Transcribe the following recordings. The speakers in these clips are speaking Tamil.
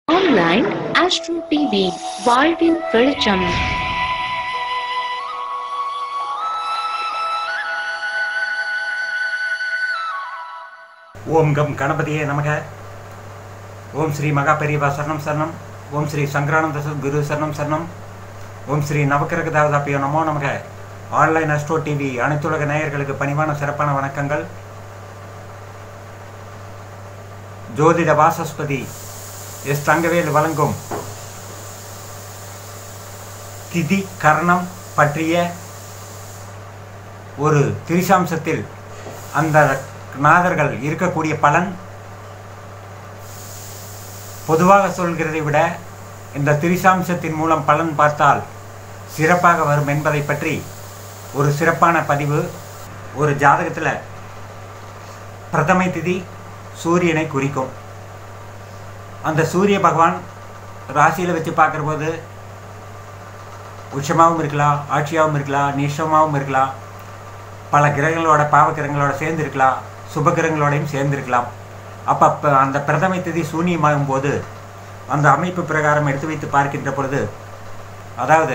ஆன்லைன் ஆஸ்ட்ரோ டிவி வாழ்வின் வெளிச்சம் ஓம் கம் கணபதியே நமக ஓம் ஸ்ரீ மகா பெரியவா சரணம் சரணம் ஓம் ஸ்ரீ சங்கரானந்த குரு சரணம் சரணம் ஓம் ஸ்ரீ நவக்கிரக தேவதாப்பியோ நமோ நமக ஆன்லைன் அஸ்ட்ரோ டிவி அனைத்துலக நேயர்களுக்கு பணிவான சிறப்பான வணக்கங்கள் ஜோதிட வாசஸ்பதி எஸ் தங்கவேல் வழங்கும் திதி கரணம் பற்றிய ஒரு திரிசாம்சத்தில் அந்த நாதர்கள் இருக்கக்கூடிய பலன் பொதுவாக சொல்கிறதை விட இந்த திரிசாம்சத்தின் மூலம் பலன் பார்த்தால் சிறப்பாக வரும் என்பதை பற்றி ஒரு சிறப்பான பதிவு ஒரு ஜாதகத்தில் பிரதமை திதி சூரியனை குறிக்கும் அந்த சூரிய பகவான் ராசியில் வச்சு பார்க்குற போது உச்சமாகவும் இருக்கலாம் ஆட்சியாகவும் இருக்கலாம் நீஷமாகவும் இருக்கலாம் பல கிரகங்களோட பாவ கிரகங்களோட சேர்ந்து இருக்கலாம் சுப கிரகங்களோடையும் சேர்ந்து இருக்கலாம் அப்போ அப்போ அந்த பிரதமை திதி சூன்யமாகும் போது அந்த அமைப்பு பிரகாரம் எடுத்து வைத்து பார்க்கின்ற பொழுது அதாவது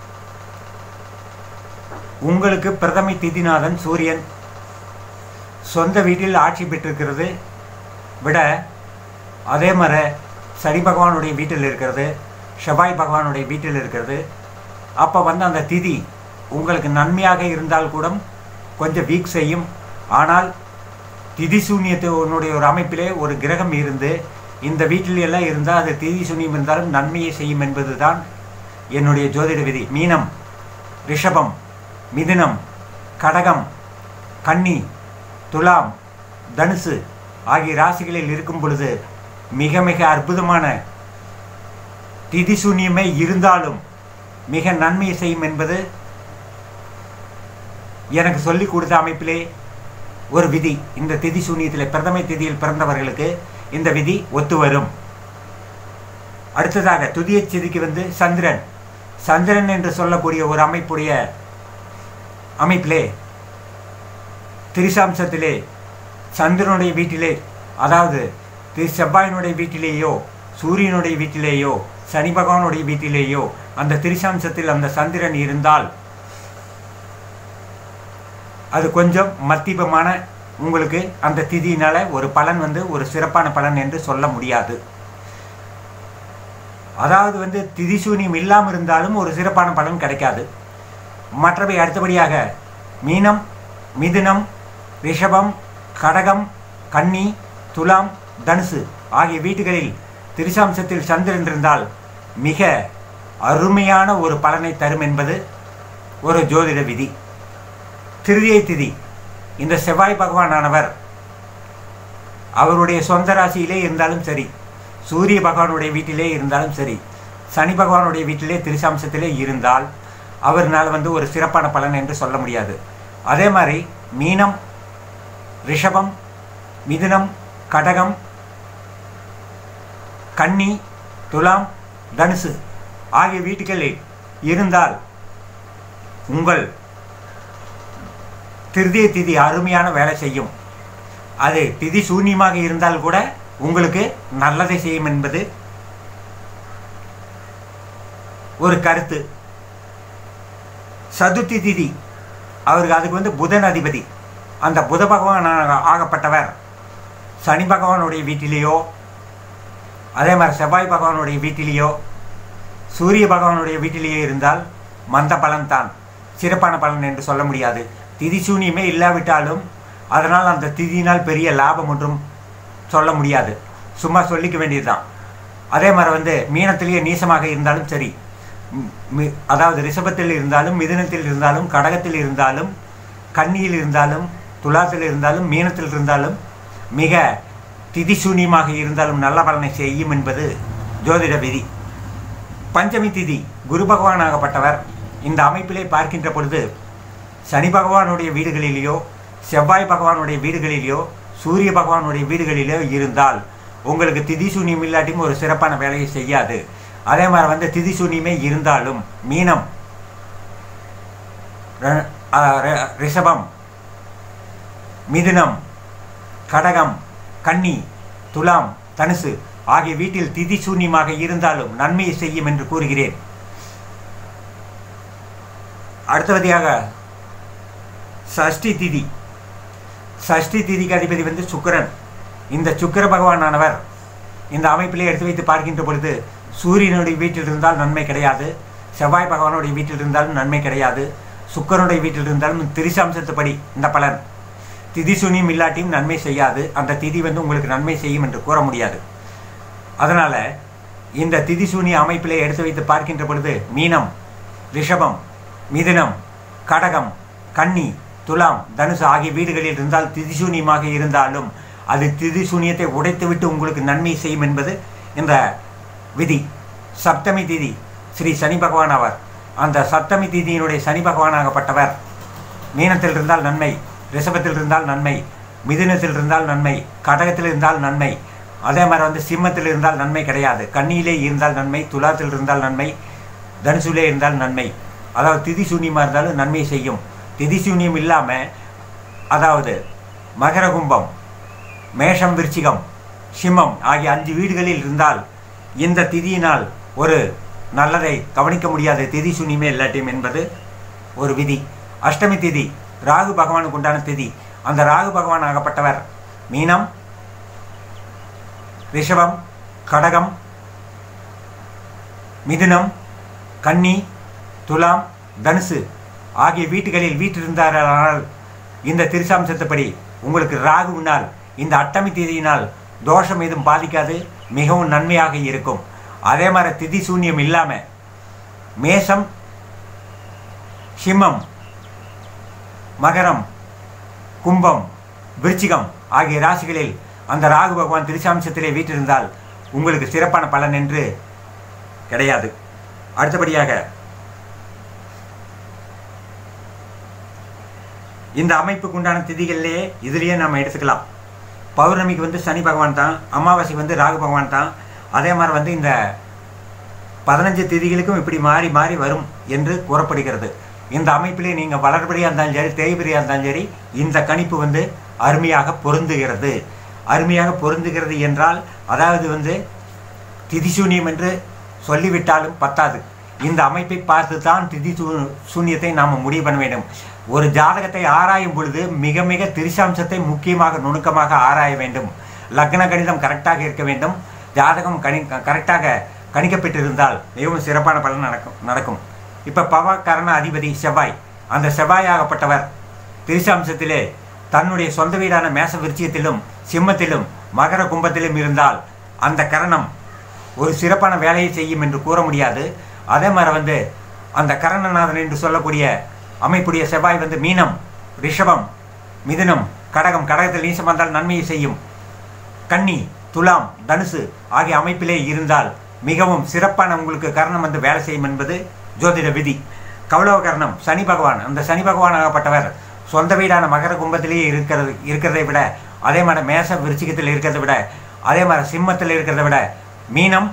உங்களுக்கு பிரதமை திதிநாதன் சூரியன் சொந்த வீட்டில் ஆட்சி பெற்றிருக்கிறது விட அதே மாதிரி சனி பகவானுடைய வீட்டில் இருக்கிறது செவ்வாய் பகவானுடைய வீட்டில் இருக்கிறது அப்போ வந்து அந்த திதி உங்களுக்கு நன்மையாக இருந்தால் கூட கொஞ்சம் வீக் செய்யும் ஆனால் திதி சூன்யத்தினுடைய ஒரு அமைப்பிலே ஒரு கிரகம் இருந்து இந்த வீட்டில் எல்லாம் இருந்தால் அது திதி சூன்யம் இருந்தாலும் நன்மையை செய்யும் என்பது தான் என்னுடைய ஜோதிட விதி மீனம் ரிஷபம் மிதுனம் கடகம் கன்னி துலாம் தனுசு ஆகிய ராசிகளில் இருக்கும் பொழுது மிக மிக அற்புதமான திதி சூன்யமே இருந்தாலும் மிக நன்மையை செய்யும் என்பது எனக்கு சொல்லிக் கொடுத்த அமைப்பிலே ஒரு விதி இந்த திதி சூன்யத்தில் பிரதமை திதியில் பிறந்தவர்களுக்கு இந்த விதி ஒத்து வரும் அடுத்ததாக துதிய சிதிக்கு வந்து சந்திரன் சந்திரன் என்று சொல்லக்கூடிய ஒரு அமைப்புடைய அமைப்பிலே திரிசாம்சத்திலே சந்திரனுடைய வீட்டிலே அதாவது திரு செவ்வாயினுடைய வீட்டிலேயோ சூரியனுடைய வீட்டிலேயோ சனி பகவானுடைய வீட்டிலேயோ அந்த திரிசாம்சத்தில் அந்த சந்திரன் இருந்தால் அது கொஞ்சம் மத்தியமமான உங்களுக்கு அந்த திதியினால ஒரு பலன் வந்து ஒரு சிறப்பான பலன் என்று சொல்ல முடியாது அதாவது வந்து திதிசூன்யம் இல்லாமல் இருந்தாலும் ஒரு சிறப்பான பலன் கிடைக்காது மற்றவை அடுத்தபடியாக மீனம் மிதுனம் ரிஷபம் கடகம் கன்னி துலாம் தனுசு ஆகிய வீட்டுகளில் திரிசாம்சத்தில் சந்திரன் இருந்தால் மிக அருமையான ஒரு பலனை தரும் என்பது ஒரு ஜோதிட விதி திருதியை திதி இந்த செவ்வாய் பகவானானவர் அவருடைய சொந்த ராசியிலே இருந்தாலும் சரி சூரிய பகவானுடைய வீட்டிலே இருந்தாலும் சரி சனி பகவானுடைய வீட்டிலே திரிசாம்சத்திலே இருந்தால் அவர்னால் வந்து ஒரு சிறப்பான பலன் என்று சொல்ல முடியாது அதே மாதிரி மீனம் ரிஷபம் மிதுனம் கடகம் கன்னி துலாம் தனுசு ஆகிய வீட்டுகளில் இருந்தால் உங்கள் திருதிய திதி அருமையான வேலை செய்யும் அது திதி சூன்யமாக இருந்தால் கூட உங்களுக்கு நல்லதை செய்யும் என்பது ஒரு கருத்து சதுர்த்தி திதி அவருக்கு அதுக்கு வந்து புதன் அதிபதி அந்த புத பகவான் ஆகப்பட்டவர் சனி பகவானுடைய வீட்டிலேயோ அதே மாதிரி செவ்வாய் பகவானுடைய வீட்டிலேயோ சூரிய பகவானுடைய வீட்டிலேயோ இருந்தால் மந்த பலன் தான் சிறப்பான பலன் என்று சொல்ல முடியாது திதி சூன்யமே இல்லாவிட்டாலும் அதனால் அந்த திதியினால் பெரிய லாபம் ஒன்றும் சொல்ல முடியாது சும்மா சொல்லிக்க வேண்டியதுதான் அதே மாதிரி வந்து மீனத்திலேயே நீசமாக இருந்தாலும் சரி அதாவது ரிஷபத்தில் இருந்தாலும் மிதுனத்தில் இருந்தாலும் கடகத்தில் இருந்தாலும் கன்னியில் இருந்தாலும் துலாத்தில் இருந்தாலும் மீனத்தில் இருந்தாலும் மிக திதி சூன்யமாக இருந்தாலும் நல்ல பலனை செய்யும் என்பது ஜோதிட விதி பஞ்சமி திதி குரு பகவானாகப்பட்டவர் இந்த அமைப்பிலே பார்க்கின்ற பொழுது சனி பகவானுடைய வீடுகளிலேயோ செவ்வாய் பகவானுடைய வீடுகளிலேயோ சூரிய பகவானுடைய வீடுகளிலோ இருந்தால் உங்களுக்கு திதி சூன்யம் இல்லாட்டியும் ஒரு சிறப்பான வேலையை செய்யாது அதே மாதிரி வந்து திதி சூன்யமே இருந்தாலும் மீனம் ரிஷபம் மிதுனம் கடகம் கன்னி துலாம் தனுசு ஆகிய வீட்டில் திதி சூன்யமாக இருந்தாலும் நன்மையை செய்யும் என்று கூறுகிறேன் அடுத்தபடியாக சஷ்டி திதி சஷ்டி திதிக்கு அதிபதி வந்து சுக்கிரன் இந்த சுக்கிர பகவானானவர் இந்த அமைப்பிலே எடுத்து வைத்து பார்க்கின்ற பொழுது சூரியனுடைய வீட்டில் இருந்தால் நன்மை கிடையாது செவ்வாய் பகவானுடைய வீட்டில் இருந்தாலும் நன்மை கிடையாது சுக்கரனுடைய வீட்டில் இருந்தாலும் திரிசாம்சத்துப்படி இந்த பலன் திதி சூனியம் இல்லாட்டியும் நன்மை செய்யாது அந்த திதி வந்து உங்களுக்கு நன்மை செய்யும் என்று கூற முடியாது அதனால் இந்த திதி சூனிய அமைப்பிலே எடுத்து வைத்து பார்க்கின்ற பொழுது மீனம் ரிஷபம் மிதுனம் கடகம் கன்னி துலாம் தனுசு ஆகிய வீடுகளில் இருந்தால் திதிசூனியமாக இருந்தாலும் அது திதிசூனியத்தை உடைத்துவிட்டு உங்களுக்கு நன்மை செய்யும் என்பது இந்த விதி சப்தமி திதி ஸ்ரீ சனி பகவான் அவர் அந்த சப்தமி திதியினுடைய சனி பகவானாகப்பட்டவர் மீனத்தில் இருந்தால் நன்மை ரிஷபத்தில் இருந்தால் நன்மை மிதுனத்தில் இருந்தால் நன்மை கடகத்தில் இருந்தால் நன்மை அதே மாதிரி வந்து சிம்மத்தில் இருந்தால் நன்மை கிடையாது கன்னியிலே இருந்தால் நன்மை துலாத்தில் இருந்தால் நன்மை தனுசுலே இருந்தால் நன்மை அதாவது திதி சூன்யமாக இருந்தாலும் நன்மை செய்யும் திதி சூன்யம் இல்லாமல் அதாவது மகர கும்பம் மேஷம் விருச்சிகம் சிம்மம் ஆகிய அஞ்சு வீடுகளில் இருந்தால் இந்த திதியினால் ஒரு நல்லதை கவனிக்க முடியாது திதி சூன்யமே இல்லாட்டியும் என்பது ஒரு விதி அஷ்டமி திதி ராகு பகவானுக்கு உண்டான திதி அந்த ராகு பகவான் ஆகப்பட்டவர் மீனம் ரிஷபம் கடகம் மிதுனம் கன்னி துலாம் தனுசு ஆகிய வீட்டுகளில் வீட்டிருந்தாரானால் இந்த திருசாம்சத்துப்படி உங்களுக்கு ராகுவினால் இந்த அட்டமி திதியினால் தோஷம் எதுவும் பாதிக்காது மிகவும் நன்மையாக இருக்கும் அதே மாதிரி திதி சூன்யம் இல்லாமல் மேஷம் சிம்மம் மகரம் கும்பம் விருச்சிகம் ஆகிய ராசிகளில் அந்த ராகு பகவான் திருசாம்சத்திலே வீட்டிருந்தால் உங்களுக்கு சிறப்பான பலன் என்று கிடையாது அடுத்தபடியாக இந்த அமைப்புக்கு உண்டான திதிகளிலேயே இதுலேயே நம்ம எடுத்துக்கலாம் பௌர்ணமிக்கு வந்து சனி பகவான் தான் அமாவாசைக்கு வந்து ராகு பகவான் தான் அதே மாதிரி வந்து இந்த பதினஞ்சு திதிகளுக்கும் இப்படி மாறி மாறி வரும் என்று கூறப்படுகிறது இந்த அமைப்பிலே நீங்கள் வளர்படியாக இருந்தாலும் சரி தேய்படியாக இருந்தாலும் சரி இந்த கணிப்பு வந்து அருமையாக பொருந்துகிறது அருமையாக பொருந்துகிறது என்றால் அதாவது வந்து திதிசூன்யம் என்று சொல்லிவிட்டாலும் பத்தாது இந்த அமைப்பை பார்த்து தான் திதி சூ- சூன்யத்தை நாம் முடிவு பண்ண வேண்டும் ஒரு ஜாதகத்தை ஆராயும் பொழுது மிக மிக திரிசாம்சத்தை முக்கியமாக நுணுக்கமாக ஆராய வேண்டும் லக்ன கணிதம் கரெக்டாக இருக்க வேண்டும் ஜாதகம் கணி கரெக்டாக கணிக்கப்பட்டிருந்தால் மிகவும் சிறப்பான பலன் நடக்கும் நடக்கும் இப்போ பவகரண அதிபதி செவ்வாய் அந்த செவ்வாயாகப்பட்டவர் திரிசாம்சத்திலே தன்னுடைய சொந்த வீடான மேச விருச்சியத்திலும் சிம்மத்திலும் மகர கும்பத்திலும் இருந்தால் அந்த கரணம் ஒரு சிறப்பான வேலையை செய்யும் என்று கூற முடியாது அதே மாதிரி வந்து அந்த கரணநாதன் என்று சொல்லக்கூடிய அமைப்புடைய செவ்வாய் வந்து மீனம் ரிஷபம் மிதுனம் கடகம் கடகத்தில் நீசம் வந்தால் நன்மையை செய்யும் கன்னி துலாம் தனுசு ஆகிய அமைப்பிலே இருந்தால் மிகவும் சிறப்பான உங்களுக்கு கரணம் வந்து வேலை செய்யும் என்பது ஜோதிட விதி கௌளவ கரணம் சனி பகவான் அந்த சனி பகவான் ஆகப்பட்டவர் சொந்த வீடான மகர கும்பத்திலேயே இருக்கிறது இருக்கிறதை விட அதே மாதிரி மேச விருச்சிகத்தில் இருக்கிறதை விட அதே மாதிரி சிம்மத்தில் இருக்கிறதை விட மீனம்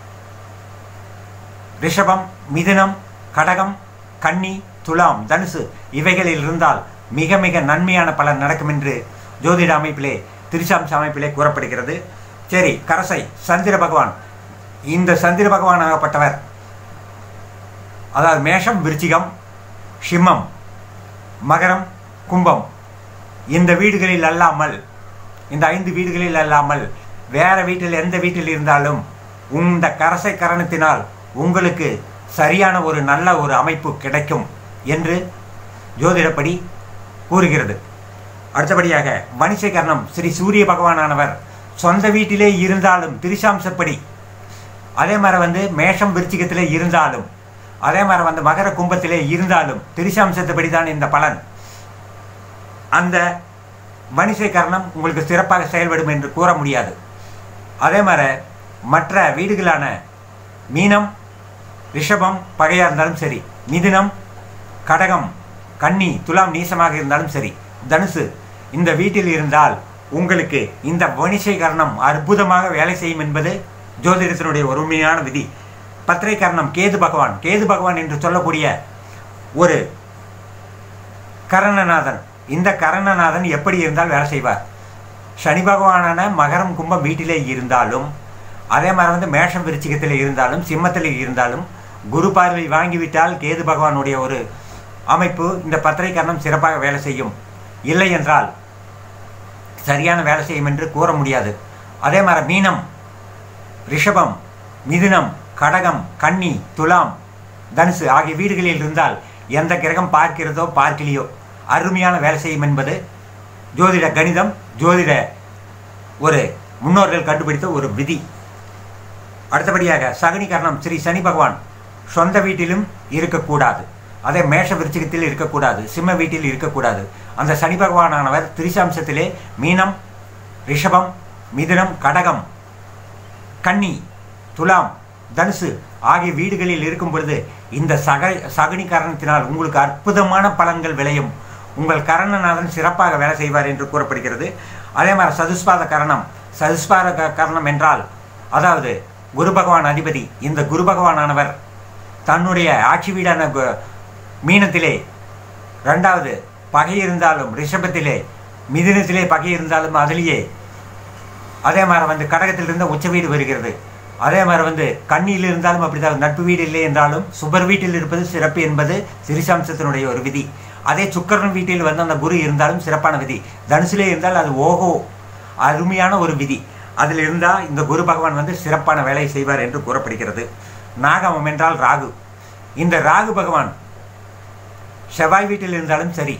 ரிஷபம் மிதுனம் கடகம் கன்னி துலாம் தனுசு இவைகளில் இருந்தால் மிக மிக நன்மையான பலன் நடக்கும் என்று ஜோதிட அமைப்பிலே திருச்சாம்ச அமைப்பிலே கூறப்படுகிறது சரி கரசை சந்திர பகவான் இந்த சந்திர பகவான் ஆகப்பட்டவர் அதாவது மேஷம் விருச்சிகம் சிம்மம் மகரம் கும்பம் இந்த வீடுகளில் அல்லாமல் இந்த ஐந்து வீடுகளில் அல்லாமல் வேற வீட்டில் எந்த வீட்டில் இருந்தாலும் இந்த கரசை கரணத்தினால் உங்களுக்கு சரியான ஒரு நல்ல ஒரு அமைப்பு கிடைக்கும் என்று ஜோதிடப்படி கூறுகிறது அடுத்தபடியாக வணிசை கர்ணம் ஸ்ரீ சூரிய பகவானானவர் சொந்த வீட்டிலே இருந்தாலும் திரிசாம்சப்படி அதே மாதிரி வந்து மேஷம் விருச்சிகத்திலே இருந்தாலும் அதே மாதிரி வந்து மகர கும்பத்திலே இருந்தாலும் திரிசாம்சத்துப்படி தான் இந்த பலன் அந்த வணிசை கரணம் உங்களுக்கு சிறப்பாக செயல்படும் என்று கூற முடியாது அதே மாதிரி மற்ற வீடுகளான மீனம் ரிஷபம் பகையாக இருந்தாலும் சரி மிதுனம் கடகம் கன்னி துலாம் நீசமாக இருந்தாலும் சரி தனுசு இந்த வீட்டில் இருந்தால் உங்களுக்கு இந்த வணிசை கரணம் அற்புதமாக வேலை செய்யும் என்பது ஜோதிடத்தினுடைய ஒரு உண்மையான விதி பத்திரை கரணம் கேது பகவான் கேது பகவான் என்று சொல்லக்கூடிய ஒரு கரணநாதன் இந்த கரணநாதன் எப்படி இருந்தால் வேலை செய்வார் சனி பகவானான மகரம் கும்பம் வீட்டிலே இருந்தாலும் அதே மாதிரி வந்து மேஷம் விருச்சிகத்தில் இருந்தாலும் சிம்மத்தில் இருந்தாலும் குரு பார்வை வாங்கிவிட்டால் கேது பகவானுடைய ஒரு அமைப்பு இந்த பத்திரை கரணம் சிறப்பாக வேலை செய்யும் இல்லை என்றால் சரியான வேலை செய்யும் என்று கூற முடியாது அதே மாதிரி மீனம் ரிஷபம் மிதுனம் கடகம் கன்னி துலாம் தனுசு ஆகிய வீடுகளில் இருந்தால் எந்த கிரகம் பார்க்கிறதோ பார்க்கலையோ அருமையான வேலை செய்யும் என்பது ஜோதிட கணிதம் ஜோதிட ஒரு முன்னோர்கள் கண்டுபிடித்த ஒரு விதி அடுத்தபடியாக சகுனி கர்ணம் ஸ்ரீ சனி பகவான் சொந்த வீட்டிலும் இருக்கக்கூடாது அதே மேஷ விருச்சிகத்தில் இருக்கக்கூடாது சிம்ம வீட்டில் இருக்கக்கூடாது அந்த சனி பகவானானவர் திரிசாம்சத்திலே மீனம் ரிஷபம் மிதுனம் கடகம் கன்னி துலாம் தனுசு ஆகிய வீடுகளில் இருக்கும் பொழுது இந்த சக சகுனி காரணத்தினால் உங்களுக்கு அற்புதமான பலன்கள் விளையும் உங்கள் கரணநாதன் சிறப்பாக வேலை செய்வார் என்று கூறப்படுகிறது அதே மாதிரி சதுஸ்பாத கரணம் சதுஸ்பாத க- கரணம் என்றால் அதாவது குரு பகவான் அதிபதி இந்த குரு பகவானானவர் தன்னுடைய ஆட்சி வீடான கு- மீனத்திலே ரெண்டாவது பகை இருந்தாலும் ரிஷபத்திலே மிதுனத்திலே பகை இருந்தாலும் அதிலேயே அதே மாதிரி வந்து கடகத்திலிருந்து உச்ச வீடு வருகிறது அதே மாதிரி வந்து கண்ணியில் இருந்தாலும் அப்படிதான் நட்பு வீடு இல்லை என்றாலும் சுபர் வீட்டில் இருப்பது சிறப்பு என்பது சிறிசாம்சத்தினுடைய ஒரு விதி அதே சுக்கரன் வீட்டில் வந்து அந்த குரு இருந்தாலும் சிறப்பான விதி தனுசிலே இருந்தால் அது ஓஹோ அருமையான ஒரு விதி அதில் இருந்தால் இந்த குரு பகவான் வந்து சிறப்பான வேலையை செய்வார் என்று கூறப்படுகிறது நாகமம் என்றால் ராகு இந்த ராகு பகவான் செவ்வாய் வீட்டில் இருந்தாலும் சரி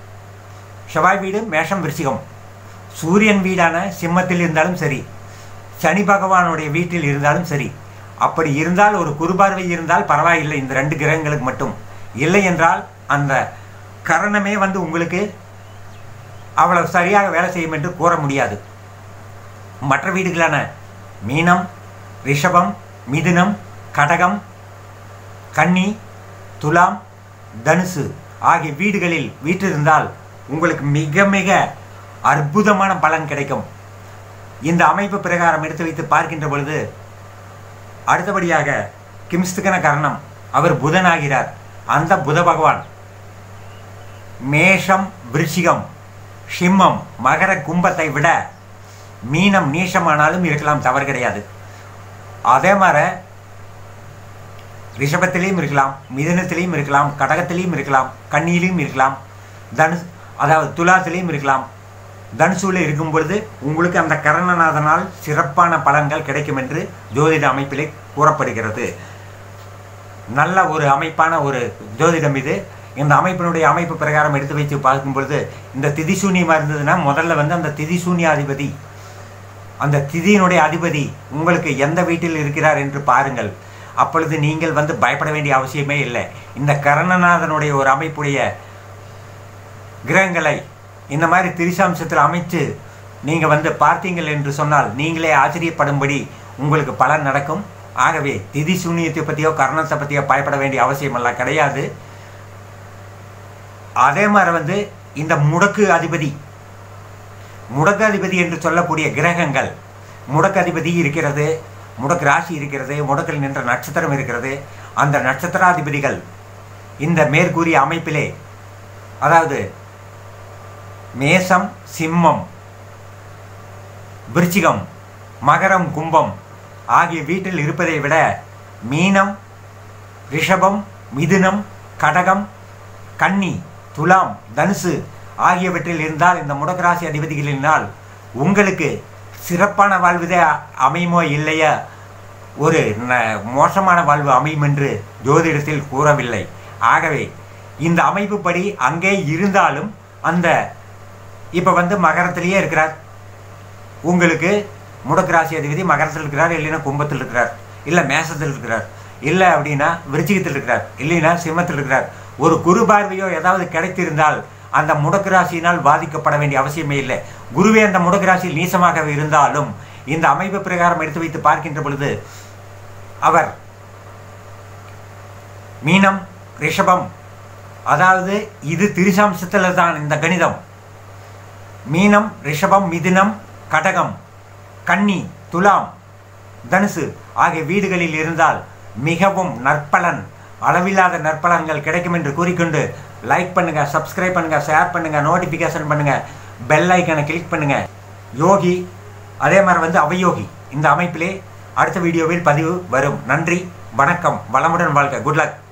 செவ்வாய் வீடு மேஷம் விருச்சிகம் சூரியன் வீடான சிம்மத்தில் இருந்தாலும் சரி சனி பகவானுடைய வீட்டில் இருந்தாலும் சரி அப்படி இருந்தால் ஒரு குருபார்வை இருந்தால் பரவாயில்லை இந்த ரெண்டு கிரகங்களுக்கு மட்டும் இல்லை என்றால் அந்த கரணமே வந்து உங்களுக்கு அவ்வளவு சரியாக வேலை செய்யும் என்று கூற முடியாது மற்ற வீடுகளான மீனம் ரிஷபம் மிதுனம் கடகம் கன்னி துலாம் தனுசு ஆகிய வீடுகளில் வீற்றிருந்தால் உங்களுக்கு மிக மிக அற்புதமான பலன் கிடைக்கும் இந்த அமைப்பு பிரகாரம் எடுத்து வைத்து பார்க்கின்ற பொழுது அடுத்தபடியாக கிம்ஸ்துக்கன கரணம் அவர் புதனாகிறார் அந்த புத பகவான் மேஷம் விருச்சிகம் சிம்மம் மகர கும்பத்தை விட மீனம் நீசமானாலும் இருக்கலாம் தவறு கிடையாது அதே மாதிரி ரிஷபத்திலையும் இருக்கலாம் மிதுனத்திலையும் இருக்கலாம் கடகத்திலையும் இருக்கலாம் கன்னியிலையும் இருக்கலாம் தனுஷ் அதாவது துலாத்திலையும் இருக்கலாம் தனுசூல இருக்கும் பொழுது உங்களுக்கு அந்த கரணநாதனால் சிறப்பான பலன்கள் கிடைக்கும் என்று ஜோதிட அமைப்பிலே கூறப்படுகிறது நல்ல ஒரு அமைப்பான ஒரு ஜோதிடம் இது இந்த அமைப்பினுடைய அமைப்பு பிரகாரம் எடுத்து வைத்து பார்க்கும் பொழுது இந்த திதி சூன்யமாக இருந்ததுன்னா முதல்ல வந்து அந்த திதி சூன்யாதிபதி அந்த திதியினுடைய அதிபதி உங்களுக்கு எந்த வீட்டில் இருக்கிறார் என்று பாருங்கள் அப்பொழுது நீங்கள் வந்து பயப்பட வேண்டிய அவசியமே இல்லை இந்த கரணநாதனுடைய ஒரு அமைப்புடைய கிரகங்களை இந்த மாதிரி திரிசாம்சத்தில் அமைத்து நீங்கள் வந்து பார்த்தீங்கள் என்று சொன்னால் நீங்களே ஆச்சரியப்படும்படி உங்களுக்கு பலன் நடக்கும் ஆகவே திதி சூன்யத்தை பற்றியோ கரணத்தை பற்றியோ பயப்பட வேண்டிய அவசியமெல்லாம் கிடையாது அதே மாதிரி வந்து இந்த முடக்கு அதிபதி முடக்கு அதிபதி என்று சொல்லக்கூடிய கிரகங்கள் முடக்கு அதிபதி இருக்கிறது முடக்கு ராசி இருக்கிறது முடக்கில் நின்ற நட்சத்திரம் இருக்கிறது அந்த நட்சத்திராதிபதிகள் இந்த மேற்கூறிய அமைப்பிலே அதாவது மேசம் சிம்மம் விருச்சிகம் மகரம் கும்பம் ஆகிய வீட்டில் இருப்பதை விட மீனம் ரிஷபம் மிதுனம் கடகம் கன்னி துலாம் தனுசு ஆகியவற்றில் இருந்தால் இந்த முடக்கராசி அதிபதிகளினால் உங்களுக்கு சிறப்பான வாழ்வுதே அமையுமோ இல்லையா ஒரு ந- மோசமான வாழ்வு அமையும் என்று ஜோதிடத்தில் கூறவில்லை ஆகவே இந்த அமைப்புப்படி அங்கே இருந்தாலும் அந்த இப்போ வந்து மகரத்திலேயே இருக்கிறார் உங்களுக்கு முடக்கு ராசி அதிபதி மகரத்தில் இருக்கிறார் இல்லைன்னா கும்பத்தில் இருக்கிறார் இல்லை மேசத்தில் இருக்கிறார் இல்லை அப்படின்னா விருச்சிகத்தில் இருக்கிறார் இல்லைன்னா சிம்மத்தில் இருக்கிறார் ஒரு குரு பார்வையோ ஏதாவது கிடைத்திருந்தால் அந்த முடக்கு ராசியினால் பாதிக்கப்பட வேண்டிய அவசியமே இல்லை குருவே அந்த முடக்கு ராசியில் நீசமாக இருந்தாலும் இந்த அமைப்பு பிரகாரம் எடுத்து வைத்து பார்க்கின்ற பொழுது அவர் மீனம் ரிஷபம் அதாவது இது திரிசாம்சத்தில் தான் இந்த கணிதம் மீனம் ரிஷபம் மிதுனம் கடகம் கன்னி துலாம் தனுசு ஆகிய வீடுகளில் இருந்தால் மிகவும் நற்பலன் அளவில்லாத நற்பலன்கள் கிடைக்கும் என்று கூறிக்கொண்டு லைக் பண்ணுங்க சப்ஸ்கிரைப் பண்ணுங்க ஷேர் பண்ணுங்க நோட்டிஃபிகேஷன் பண்ணுங்க பெல் ஐக்கனை கிளிக் பண்ணுங்க யோகி அதே மாதிரி வந்து அவயோகி இந்த அமைப்பிலே அடுத்த வீடியோவில் பதிவு வரும் நன்றி வணக்கம் வளமுடன் வாழ்க குட் லக்